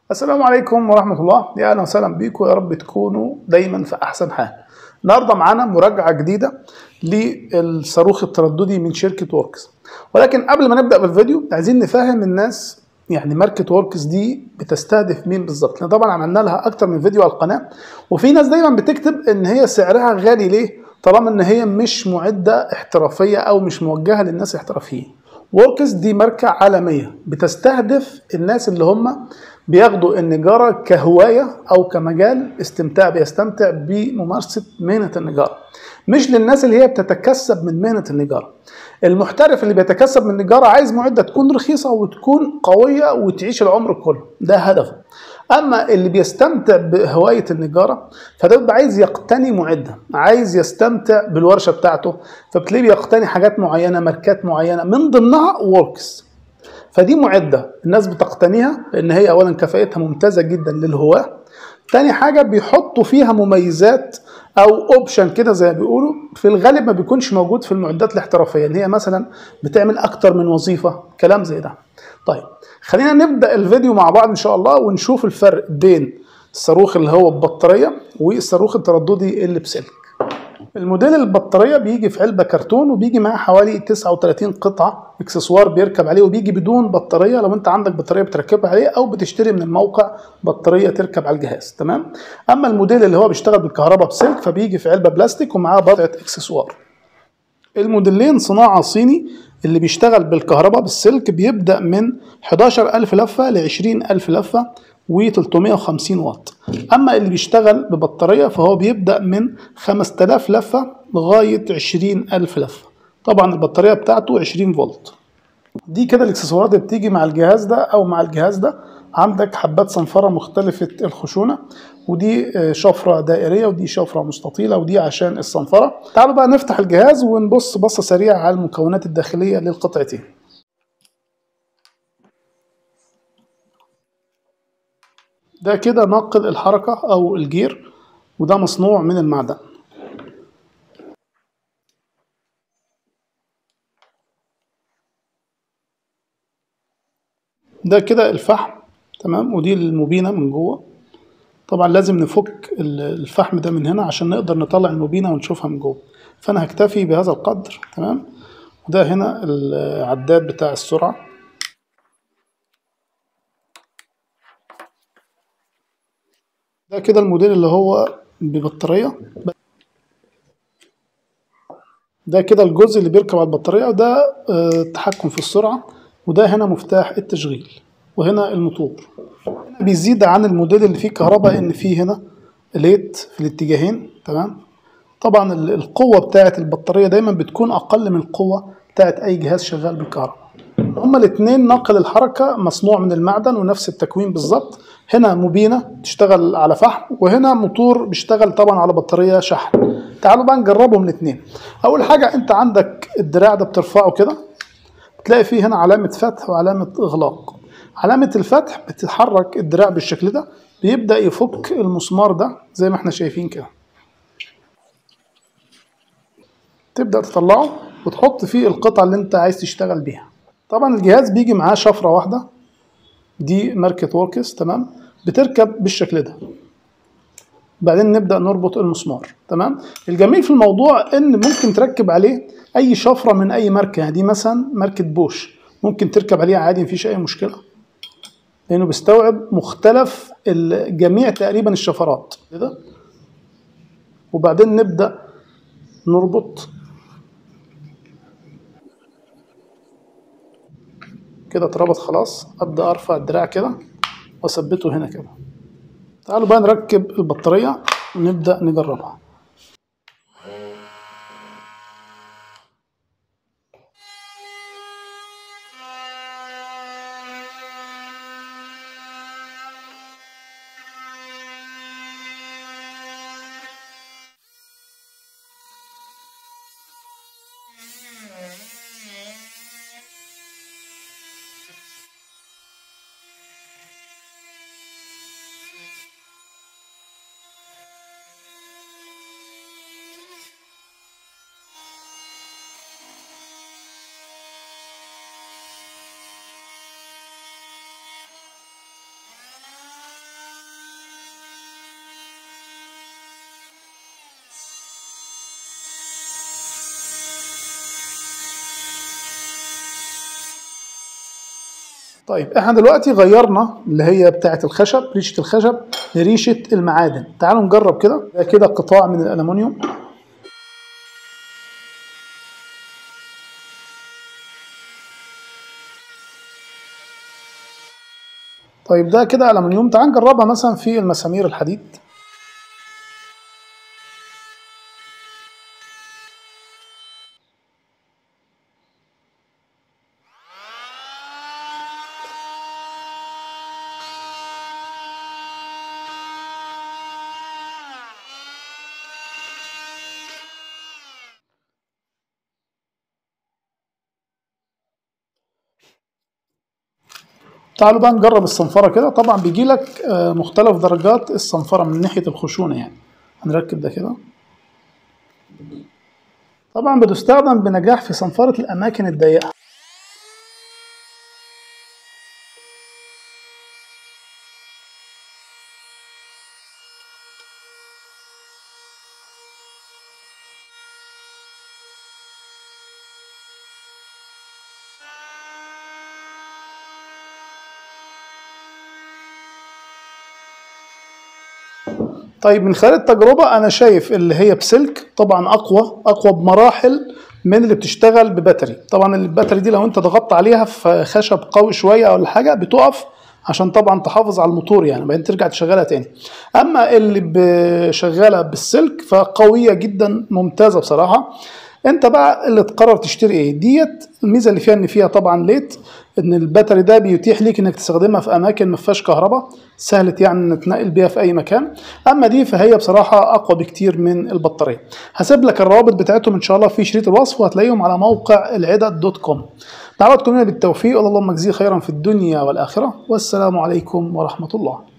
السلام عليكم ورحمة الله يا أهلا وسهلا بيكم يا رب تكونوا دايما في أحسن حال النهارده معانا مراجعة جديدة للصاروخ الترددي من شركة ووركس ولكن قبل ما نبدأ بالفيديو عايزين نفهم الناس يعني ماركة ووركس دي بتستهدف مين بالظبط؟ لان طبعا عملنا لها أكتر من فيديو على القناة وفي ناس دايما بتكتب إن هي سعرها غالي ليه؟ طالما إن هي مش معدة احترافية أو مش موجهة للناس الاحترافيين. ووركس دي ماركة عالمية بتستهدف الناس اللي هم بياخدوا النجارة كهواية أو كمجال استمتاع بيستمتع بممارسة مهنة النجارة مش للناس اللي هي بتتكسب من مهنة النجارة المحترف اللي بيتكسب من النجارة عايز معدة تكون رخيصة وتكون قوية وتعيش العمر كله ده هدفه اما اللي بيستمتع بهوايه النجاره فده بيبقى عايز يقتني معده عايز يستمتع بالورشه بتاعته فبتلاقيه بيقتني حاجات معينه ماركات معينه من ضمنها ووركس فدي معده الناس بتقتنيها لان هي اولا كفاءتها ممتازه جدا للهواه تاني حاجه بيحطوا فيها مميزات او اوبشن كده زي ما بيقولوا في الغالب ما بيكونش موجود في المعدات الاحترافيه ان هي مثلا بتعمل اكتر من وظيفه كلام زي ده طيب خلينا نبدا الفيديو مع بعض ان شاء الله ونشوف الفرق بين الصاروخ اللي هو ببطاريه والصاروخ الترددي اللي بسلك الموديل البطاريه بيجي في علبه كرتون وبيجي معاه حوالي 39 قطعه اكسسوار بيركب عليه وبيجي بدون بطاريه لو انت عندك بطاريه بتركبها عليه او بتشتري من الموقع بطاريه تركب على الجهاز تمام اما الموديل اللي هو بيشتغل بالكهرباء بسلك فبيجي في علبه بلاستيك ومعاه بضعه اكسسوار الموديلين صناعه صيني اللي بيشتغل بالكهرباء بالسلك بيبدا من 11000 لفه ل 20000 لفه و350 واط اما اللي بيشتغل ببطاريه فهو بيبدا من 5000 لفه لغايه 20000 لفه طبعا البطاريه بتاعته 20 فولت دي كده الاكسسوارات اللي بتيجي مع الجهاز ده او مع الجهاز ده عندك حبات صنفرة مختلفة الخشونة ودي شفرة دائرية ودي شفرة مستطيلة ودي عشان الصنفرة تعالوا بقى نفتح الجهاز ونبص بصة سريعة على المكونات الداخلية للقطعتين ده كده ناقل الحركة أو الجير وده مصنوع من المعدن ده كده الفحم تمام ودي المبينة من جوه طبعا لازم نفك الفحم ده من هنا عشان نقدر نطلع المبينة ونشوفها من جوه فأنا هكتفي بهذا القدر تمام وده هنا العداد بتاع السرعة ده كده الموديل اللي هو ببطارية ده كده الجزء اللي بيركب على البطارية وده التحكم في السرعة وده هنا مفتاح التشغيل وهنا الموتور بيزيد عن الموديل اللي فيه كهرباء ان فيه هنا ليت في الاتجاهين تمام طبعا القوة بتاعة البطارية دايما بتكون اقل من القوة بتاعة اي جهاز شغال بالكهرباء هما الاثنين ناقل الحركة مصنوع من المعدن ونفس التكوين بالظبط هنا مبينة تشتغل على فحم وهنا موتور بيشتغل طبعا على بطارية شحن تعالوا بقى نجربهم الاثنين اول حاجة انت عندك الدراع ده بترفعه كده تلاقي فيه هنا علامة فتح وعلامة اغلاق علامة الفتح بتتحرك الدراع بالشكل ده بيبدأ يفك المسمار ده زي ما احنا شايفين كده تبدأ تطلعه وتحط فيه القطعة اللي انت عايز تشتغل بيها طبعا الجهاز بيجي معاه شفرة واحدة دي ماركة ووركس تمام بتركب بالشكل ده بعدين نبدأ نربط المسمار تمام الجميل في الموضوع ان ممكن تركب عليه اي شفرة من اي ماركة يعني دي مثلا ماركة بوش ممكن تركب عليها عادي مفيش اي مشكلة لانه بيستوعب مختلف جميع تقريبا الشفرات كده وبعدين نبدأ نربط كده اتربط خلاص ابدا ارفع الدراع كده واثبته هنا كده تعالوا بقى نركب البطاريه ونبدا نجربها طيب احنا دلوقتي غيرنا اللي هي بتاعه الخشب ريشه الخشب لريشه المعادن تعالوا نجرب كده ده كده قطاع من الالومنيوم طيب ده كده ألمنيوم تعال نجربها مثلا في المسامير الحديد تعالوا بقى نجرب الصنفرة كده طبعا بيجي لك مختلف درجات الصنفرة من ناحية الخشونة يعني هنركب ده كده طبعا بتستخدم بنجاح في صنفرة الأماكن الضيقة طيب من خلال التجربة أنا شايف اللي هي بسلك طبعا أقوى أقوى بمراحل من اللي بتشتغل بباتري طبعا الباتري دي لو أنت ضغطت عليها في خشب قوي شوية أو حاجة بتقف عشان طبعا تحافظ على الموتور يعني بعدين ترجع تشغلها تاني اما اللي شغاله بالسلك فقويه جدا ممتازه بصراحه انت بقى اللي تقرر تشتري ايه ديت الميزه اللي فيها ان فيها طبعا ليت ان الباتري ده بيتيح ليك انك تستخدمها في اماكن ما فيهاش كهرباء سهله يعني تنقل بيها في اي مكان اما دي فهي بصراحه اقوى بكتير من البطاريه هسيب لك الروابط بتاعتهم ان شاء الله في شريط الوصف وهتلاقيهم على موقع العدد دوت كوم دعواتكم لنا بالتوفيق اللهم اجزيه خيرا في الدنيا والاخره والسلام عليكم ورحمه الله